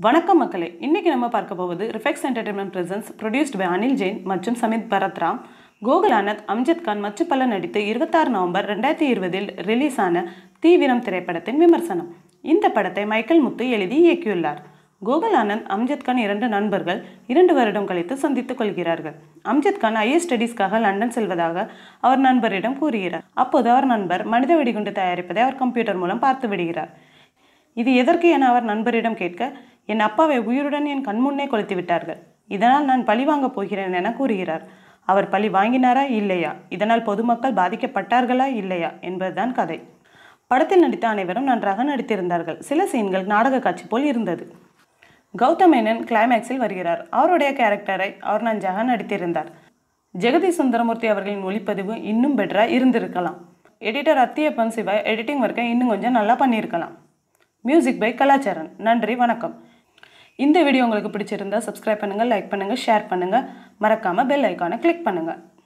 வணக்கம் மக்களே இன்னைக்கு நம்ம பார்க்க போவது Reflex entertainment presents produced by Anil Jain மற்றும் சமித் பரத்ராம் கோகுல் ஆனந்த் அம்ஜத் கான் மற்றும் பல நடித்து இருபத்தாறு நவம்பர் ரெண்டாயிரத்தி இருபதில் ரிலீஸ் ஆன தீவிரம் திரைப்படத்தின் விமர்சனம் இந்த படத்தை மைக்கேல் முத்து எழுதி இயக்கியுள்ளார் கோகுல் ஆனந்த் அம்ஜத் கான் இரண்டு நண்பர்கள் இரண்டு வருடம் கழித்து சந்தித்துக் கொள்கிறார்கள் அம்ஜத் கான் ஐஎஸ் ஸ்டடீஸ்க்காக லண்டன் செல்வதாக அவர் நண்பரிடம் கூறுகிறார் அப்போது அவர் நண்பர் மனித வெடிகுண்டு தயாரிப்பதை அவர் கம்ப்யூட்டர் மூலம் பார்த்து விடுகிறார் இது எதற்கு என அவர் நண்பரிடம் கேட்க என் அப்பாவை உயிருடன் என் கண்முன்னே கொளுத்தி விட்டார்கள் இதனால் நான் பழி வாங்கப் போகிறேன் என கூறுகிறார் அவர் பழி வாங்கினாரா இல்லையா இதனால் பொதுமக்கள் பாதிக்கப்பட்டார்களா இல்லையா என்பதுதான் கதை படத்தில் நடித்த அனைவரும் நன்றாக நடித்திருந்தார்கள் சில சீன்கள் நாடக காட்சி போல் இருந்தது கௌதம் மேனன் கிளைமேக்ஸில் வருகிறார் அவருடைய கேரக்டரை அவர் நன்றாக நடித்திருந்தார் ஜெகதி சுந்தரமூர்த்தி அவர்களின் ஒளிப்பதிவு இன்னும் பெட்டராக இருந்திருக்கலாம் எடிட்டர் அத்தியப்பன் சிவா எடிட்டிங் ஒர்க்கை இன்னும் கொஞ்சம் நல்லா பண்ணியிருக்கலாம் மியூசிக் பை கலாச்சாரன் நன்றி வணக்கம் இந்த வீடியோ உங்களுக்கு பிடிச்சிருந்தா சப்ஸ்கிரைப் பண்ணுங்கள் லைக் பண்ணுங்கள் ஷேர் பண்ணுங்கள் மறக்காமல் பெல் ஐக்கானை கிளிக் பண்ணுங்கள்